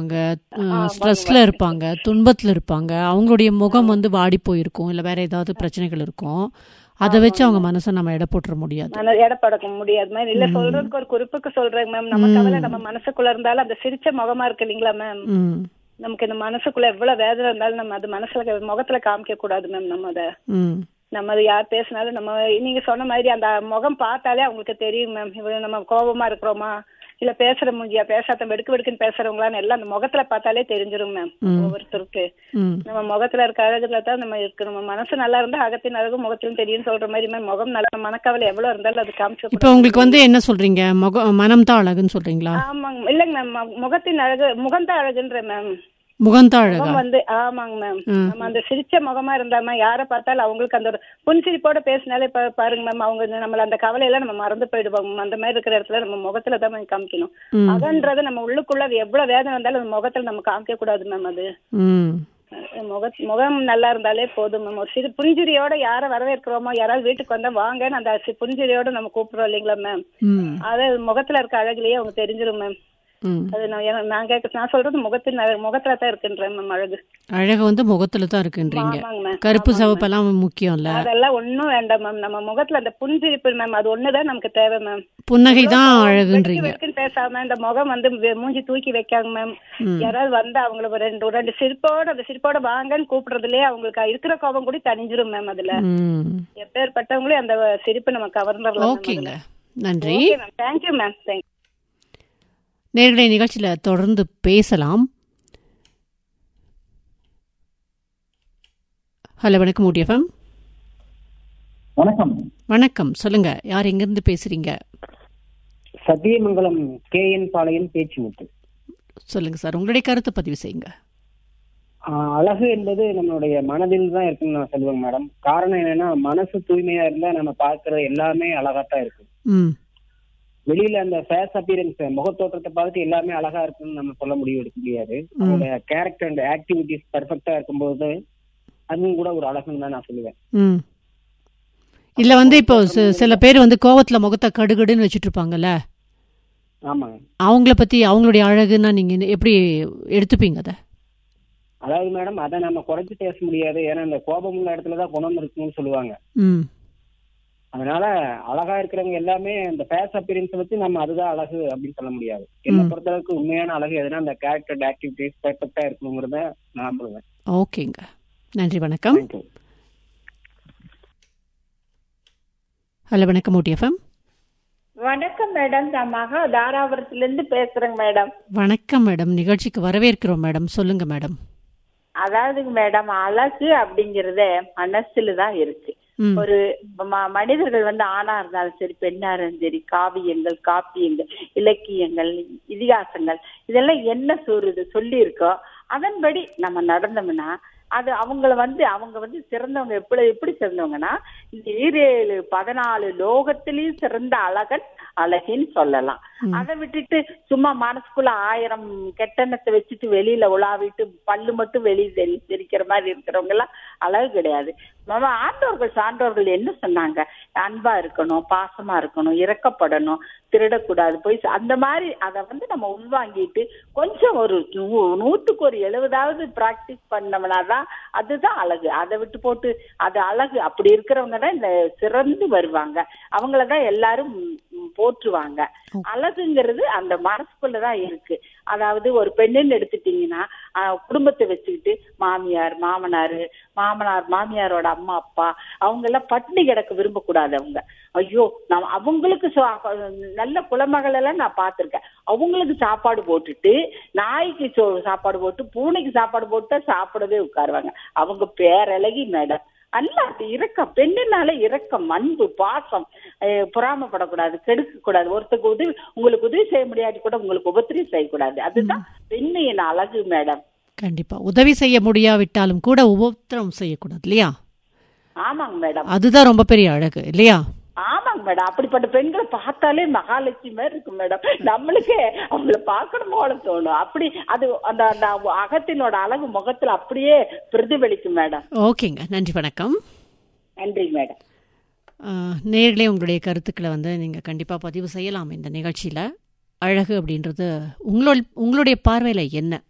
அங்க ஸ்ட்ரெஸ்ல இருப்பாங்க துன்பத்துல இருப்பாங்க அவங்களுடைய முகம் வந்து வாடி போயிருக்கும் இல்ல வேற ஏதாவது பிரச்சனைகள் இருக்கும் அதை வச்சு அவங்க மனசை நம்ம எடை போட்டுற முடியாது மன எடப்படக்க முடியாது மேம் இல்ல சொல்றதுக்கு ஒரு குறிப்புக்கு சொல்றேங்க மேம் நம்ம கவலை நம்ம மனசுக்குள்ள இருந்தாலும் அந்த சிரிச்ச முகமா இருக்கு இல்லைங்களா மேம் ம் நமக்கு இந்த மனசுக்குள்ள எவ்வளவு வேதனை இருந்தாலும் நம்ம அது மனசுல முகத்துல காமிக்க கூடாது மேம் நம்ம அதை ம் நம்ம அது யார் பேசினாலும் நம்ம நீங்க சொன்ன மாதிரி அந்த முகம் பார்த்தாலே அவங்களுக்கு தெரியும் மேம் இவ்வளவு நம்ம கோபமா இருக்கிறோமா இல்ல பேசுற மூஞ்சியா பேசாத வெடுக்கு வெடுக்குன்னு பேசுறவங்களான்னு எல்லாம் அந்த முகத்துல பார்த்தாலே தெரிஞ்சிரும் மேம் ஒவ்வொருத்தருக்கு ம் நம்ம முகத்துல இருக்க அழகுல தான் நம்ம இருக்கு நம்ம மனசு நல்லா இருந்தா அகத்தின் அழகு முகத்திலும் தெரியும் சொல்ற மாதிரி மேம் முகம் நல்ல மனக்கவலை எவ்வளவு இருந்தாலும் அது காமிச்ச இப்போ உங்களுக்கு வந்து என்ன சொல்றீங்க முக மனம் தான் அழகுன்னு சொல்றீங்களா ஆமாங்க இல்லைங்க மேம் முகத்தின் அழகு முகம் தான் அழகுன்ற மேம் முகம்தான் அழகா முகம் வந்து ஆமாங்க மேம் நம்ம அந்த சிரிச்ச முகமா இருந்தாம யாரை பார்த்தாலும் அவங்களுக்கு அந்த ஒரு புன்சிரிப்போட பேசினாலே இப்ப பாருங்க மேம் அவங்க நம்மள அந்த கவலையெல்லாம் நம்ம மறந்து போயிடுவோம் ma'am. அந்த மாதிரி இருக்கிற இடத்துல நம்ம முகத்துல தான் ma'am காமிக்கணும் ம். அகன்றது நம்ம உள்ளுக்குள்ள அது எவ்வளவு வேதனை இருந்தாலும் அந்த முகத்துல நம்ம காமிக்க கூடாது மேம் அது ம் அஹ் முக முகம் நல்லா இருந்தாலே போதும் மேம் ஒரு சிறு புரிஞ்சுரியோட யாரை வரவேற்கிறோமோ யாராவது வீட்டுக்கு வந்தா வாங்கன்னு அந்த சி- புரிஞ்சுரியோட நம்ம கூப்பிடுறோம் இல்லைங்களா மேம் ம் அது முகத்துல இருக்க அழகுலயே அவங்க தெரிஞ்சிரும் மேம் ம் அது நான் ஏன்னா- நான் கேட்க நான் சொல்றது முகத்தின் அழகு முகத்துல தான் இருக்குன்றேன் மேம் அழகு அழகு வந்து முகத்துல தான் இருக்குன்றீங்க ஆமாங்க மேம் கருப்பு சிவப்பெல்லாம் முக்கியம் இல்ல அதெல்லாம் ஒண்ணும் வேண்டாம் மேம் நம்ம முகத்துல அந்த புன்சிரிப்பு மேம் அது ஒண்ணுதான் நமக்கு தேவை மேம் புன்னகை தான் அழகுன்றீங்க வெட்டுன்னு பேசாம இந்த முகம் வந்து வெ- மூஞ்சி தூக்கி வைக்காங்க மேம் யாராவது வந்து அவங்கள ஒரு ரெண்டு ஒரு ரெண்டு சிரிப்போட அந்த சிரிப்போட வாங்கன்னு கூப்பிடுறதுலயே அவங்களுக்கு இருக்கிற கோபம் கூட தணிஞ்சிரும் மேம் அதுல ம் எப்பேற்பட்டவங்களே அந்த சிரிப்பு நம்ம கவர்ந்துடலாம் ஓகேங்க நன்றி okay ma'am thank you ma'am thank நேரடி நிகழ்ச்சியில தொடர்ந்து பேசலாம் ஹலோ வணக்கம் ஊட்டியஃபம் வணக்கம் வணக்கம் சொல்லுங்க யார் எங்கிருந்து பேசுறீங்க சத்தியமங்கலம் கே என் பாளையம் பேச்சுமுத்து சொல்லுங்க சார் உங்களுடைய கருத்தை பதிவு செய்யுங்க ஆஹ் அழகு என்பது நம்மளுடைய மனதில் தான் இருக்குன்னு நான் சொல்லுவேங்க மேடம் காரணம் என்னன்னா மனசு தூய்மையா இருந்தா நம்ம பார்க்கறது எல்லாமே அழகாத்தான் இருக்கு ம் வெளியில அந்த ஃபேஸ் அப்பியரன்ஸ் முகத்தோற்றத்தை பார்த்துட்டு எல்லாமே அழகா இருக்குன்னு நம்ம சொல்ல முடிவு எடுக்க முடியாது அவங்களுடைய கேரக்டர் அண்ட் ஆக்டிவிட்டிஸ் பெர்ஃபெக்டா இருக்கும்போது அதுவும் கூட ஒரு அழகுன்னு தான் நான் சொல்லுவேன் ம் இல்ல வந்து இப்போ சி- சில பேர் வந்து கோவத்துல முகத்தை கடுகடுன்னு வச்சுட்டு இருப்பாங்கல்ல ஆமாங்க அவங்கள பத்தி அவங்களுடைய அழகுன்னா நீங்க என்ன- எப்படி எடுத்துப்பீங்க அதை அதாவது மேடம் அதை நம்ம குறைச்சு பேச முடியாது ஏன்னா இந்த கோபம் உள்ள இடத்துல தான் குணம் இருக்குன்னு சொல்லுவாங்க ம் அதனால அழகா இருக்கிறவங்க எல்லாமே இந்த ஃபேஸ் அப்பியரன்ஸ் வச்சு நம்ம அதுதான் அழகு அப்படின்னு சொல்ல முடியாது என்னை பொறுத்தளவுக்கு உண்மையான அழகு எதுனா அந்த கேரக்டர் ஆக்டிவிட்டிஸ் பெர்ஃபெக்டா இருக்கணுங்கிறத நான் சொல்லுவேன் ஓகேங்க நன்றி வணக்கம் தேங்க்யூ ஹலோ வணக்கம் ஊட்டியஃபம் வணக்கம் மேடம் நான் மகா தாராபுரத்துல இருந்து பேசுறேங்க மேடம் வணக்கம் மேடம் நிகழ்ச்சிக்கு வரவேற்கிறோம் மேடம் சொல்லுங்க மேடம் அதாவதுங்க மேடம் அழகு அப்படிங்கறத மனசுல தான் இருக்கு ம் ஒரு ம- மனிதர்கள் வந்து ஆணா இருந்தாலும் சரி பெண்ணா இருந்தாலும் சரி காவியங்கள் காப்பியங்கள் இலக்கியங்கள் இதிகாசங்கள் இதெல்லாம் என்ன சொல்றது சொல்லி இருக்கோ அதன்படி நம்ம நடந்தோம்னா அது அவங்கள வந்து அவங்க வந்து சிறந்தவங்க எப்படி எப்படி சிறந்தவங்கன்னா இந்த ஈரேழு பதினாலு லோகத்திலயும் சிறந்த அழகன் அழகின்னு சொல்லலாம் அதை விட்டுட்டு சும்மா மனசுக்குள்ள ஆயிரம் கெட்டெண்ணத்தை வச்சுட்டு வெளியில உலாவிட்டு பல்லு மட்டும் வெளியே தெரி தெரிக்கிற மாதிரி இருக்கிறவங்க எல்லாம் அழகு கிடையாது நம்ம ஆண்டோர்கள் சான்றோர்கள் என்ன சொன்னாங்க அன்பா இருக்கணும் பாசமா இருக்கணும் இறக்கப்படணும் திருடக்கூடாது போய் ச- அந்த மாதிரி அதை வந்து நம்ம உள்வாங்கிட்டு கொஞ்சம் ஒரு நூ- நூத்துக்கு ஒரு எழுபதாவது பிராக்டிஸ் பண்ணோம்னா தான் அதுதான் அழகு அதை விட்டு போட்டு அது அழகு அப்படி இருக்கிறவங்க தான் இந்த சிறந்து வருவாங்க அவங்கள தான் எல்லாரும் ம், போற்றுவாங்க அழகுங்கிறது அந்த மனசுக்குள்ளதான் இருக்கு அதாவது ஒரு பெண்ணுன்னு எடுத்துட்டீங்கன்னா ஆஹ், குடும்பத்தை வச்சுக்கிட்டு மாமியார் மாமனாரு மாமனார் மாமியாரோட அம்மா அப்பா அவங்க எல்லாம் பட்டினி கிடக்க விரும்பக்கூடாது அவங்க ஐயோ நான் அவங்களுக்கு சா- நல்ல குலமகள் எல்லாம் நான் பார்த்திருக்கேன் அவங்களுக்கு சாப்பாடு போட்டுட்டு நாய்க்கு சோ- சாப்பாடு போட்டு பூனைக்கு சாப்பாடு போட்டு சாப்பிடவே உட்காருவாங்க அவங்க பேரழகி மேடம் அல்ல அது இரக்கம் பெண்ணுனால இரக்கம் அன்பு பாசம் அஹ் பொறாமைப்படக்கூடாது கெடுக்க கூடாது ஒருத்தருக்கு உதவி உங்களுக்கு உதவி செய்ய முடியாட்டி கூட உங்களுக்கு உபத்திரம் செய்யக்கூடாது அதுதான் பெண்ணின் அழகு மேடம் கண்டிப்பா உதவி செய்ய முடியாவிட்டாலும் கூட உபத்திரம் செய்யக்கூடாது இல்லையா ஆமாங்க மேடம் அதுதான் ரொம்ப பெரிய அழகு இல்லையா ஆமாங்க மேடம் அப்படிப்பட்ட பெண்களை பார்த்தாலே மகாலட்சுமி மாதிரி இருக்கு மேடம் நம்மளுக்கே அவங்கள பார்க்கணும் போல தோணும் அப்படி அது அந்த அந்த அகத்தினோட அழகு முகத்துல அப்படியே பிரதிபலிக்கும் மேடம் ஓகேங்க நன்றி வணக்கம் நன்றி மேடம் ஆஹ், நேர்களே உங்களுடைய கருத்துக்களை வந்து நீங்கள் கண்டிப்பாக பதிவு செய்யலாம் இந்த நிகழ்ச்சியில் அழகு அப்படின்றது உங்களோட உங்களுடைய பார்வையில் என்ன